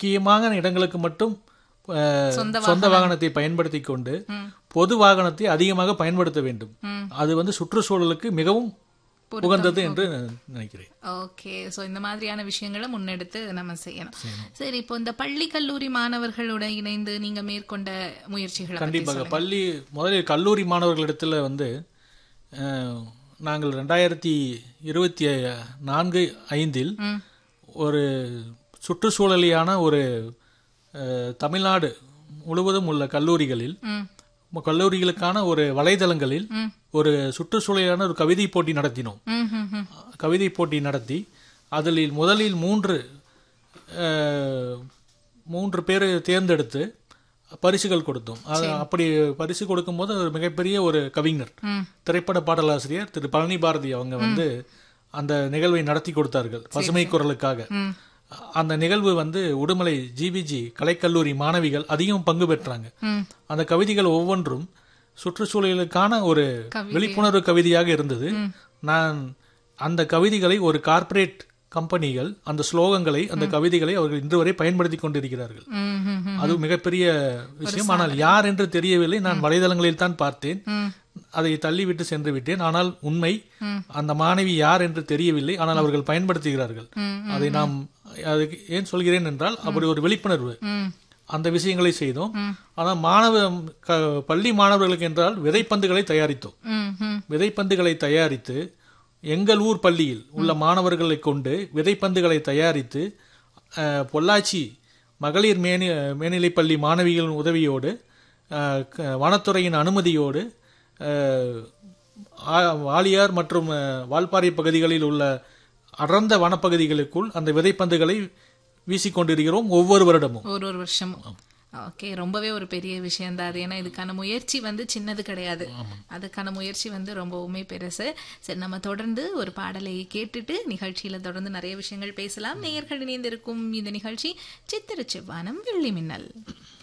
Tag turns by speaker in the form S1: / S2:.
S1: முக்கியமான இடங்களுக்கு மட்டும் அஹ்,
S2: சொந்த
S1: சொந்த வாகனத்தை பயன்படுத்தி கொண்டு பொது வாகனத்தை அதிகமாக பயன்படுத்த வேண்டும்
S2: ம்.
S1: அது வந்து சுற்றுச்சூழலுக்கு மிகவும் உகந்தது என்று நான் நினைக்கிறேன்
S2: ஓகே சோ இந்த மாதிரியான விஷயங்களை முன்னெடுத்து நம்ம செய்யணும் சரி இப்போ இந்த பள்ளி கல்லூரி மாணவர்களோட இணைந்து நீங்க மேற்கொண்ட முயற்சிகளை பத்தி
S1: கண்டிப்பாக பள்ளி முதலில் கல்லூரி மாணவர்களிடத்தில் வந்து அஹ், நாங்கள் ரெண்டாயிரத்தி இருபத்தி நான்கு ஐந்தில்
S2: ம்.
S1: ஒரு சுற்றுச்சூழலியான ஒரு அஹ், தமிழ்நாடு முழுவதும் உள்ள கல்லூரிகளில்
S2: ம்.
S1: கல்லூரிகளுக்கான ஒரு வலைதளங்களில்
S2: ம்.
S1: ஒரு சுற்றுச்சூழலான ஒரு கவிதை போட்டி நடத்தினோம்
S2: ம், ம், ம்.
S1: கவிதை போட்டி நடத்தி அதில் முதலில் மூன்று அஹ், மூன்று பேர் தேர்ந்தெடுத்து பரிசுகள் கொடுத்தோம் அது அப்படி பரிசு கொடுக்கும்போது ஒரு மிகப்பெரிய ஒரு கவிஞர்
S2: ம்.
S1: திரைப்பட பாடலாசிரியர் திரு பழனி பாரதி அவங்க வந்து அந்த நிகழ்வை நடத்தி கொடுத்தார்கள் பசுமை குரலுக்காக
S2: ம்.
S1: அந்த நிகழ்வு வந்து உடுமலை ஜிபிஜி கலைக்கல்லூரி மாணவிகள் அதிகம் பங்கு பெற்றாங்க
S2: ம்.
S1: அந்த கவிதைகள் ஒவ்வொன்றும் சுற்றுச்சூழலுக்கான ஒரு
S2: கவிதை.
S1: விழிப்புணர்வு கவிதையாக இருந்தது நான் அந்த கவிதைகளை ஒரு கார்ப்பரேட் கம்பெனிகள் அந்த ஸ்லோகங்களை அந்த கவிதைகளை அவர்கள் இன்று வரை பயன்படுத்தி கொண்டிருக்கிறார்கள்
S2: ம், ம், ம்.
S1: அது மிகப்பெரிய விஷயம் ஆனால் யார் என்று தெரியவில்லை நான் வலைதளங்களில் தான் பார்த்தேன்
S2: ம்.
S1: அதை தள்ளிவிட்டு சென்று விட்டேன் ஆனால் உண்மை அந்த மாணவி யார் என்று தெரியவில்லை ஆனால் அவர்கள் பயன்படுத்துகிறார்கள்
S2: ம்,
S1: அதை நாம் அதுக்கு ஏன் சொல்கிறேன் என்றால் அப்படி ஒரு விழிப்புணர்வு
S2: ம்.
S1: அந்த விஷயங்களை செய்தோம் ஆனால் மாணவ க- பள்ளி மாணவர்களுக்கு என்றால் விதைப்பந்துகளை தயாரித்தோம்
S2: ம், ம்.
S1: விதைப்பந்துகளை தயாரித்து எங்கள் ஊர் பள்ளியில் உள்ள மாணவர்களை கொண்டு விதைப்பந்துகளை தயாரித்து அஹ், பொள்ளாச்சி மகளிர் மேனி மேல்நிலைப்பள்ளி மாணவிகளின் உதவியோடு அஹ், க- வனத்துறையின் அனுமதியோடு அஹ், ஆ- வாளியார் மற்றும் அஹ், வால்பாறை பகுதிகளில் உள்ள அடர்ந்த வனப்பகுதிகளுக்குள் அந்த விதைப்பந்துகளை வீசிக்கொண்டிருக்கிறோம் ஒவ்வொரு வருடமும்
S2: ஒரு ஒரு வருஷமும் ஓகே ரொம்பவே ஒரு பெரிய விஷயம் தான் அது ஏன்னா இதுக்கான முயற்சி வந்து சின்னது கிடையாது அதுக்கான முயற்சி வந்து ரொம்பவுமே பெருசு சரி நம்ம தொடர்ந்து ஒரு பாடலை கேட்டுட்டு நிகழ்ச்சியில தொடர்ந்து நிறைய விஷயங்கள் பேசலாம் நேயர்கள் இணைந்திருக்கும் இந்த நிகழ்ச்சி சித்திர செவ்வானம் வெள்ளி மின்னல்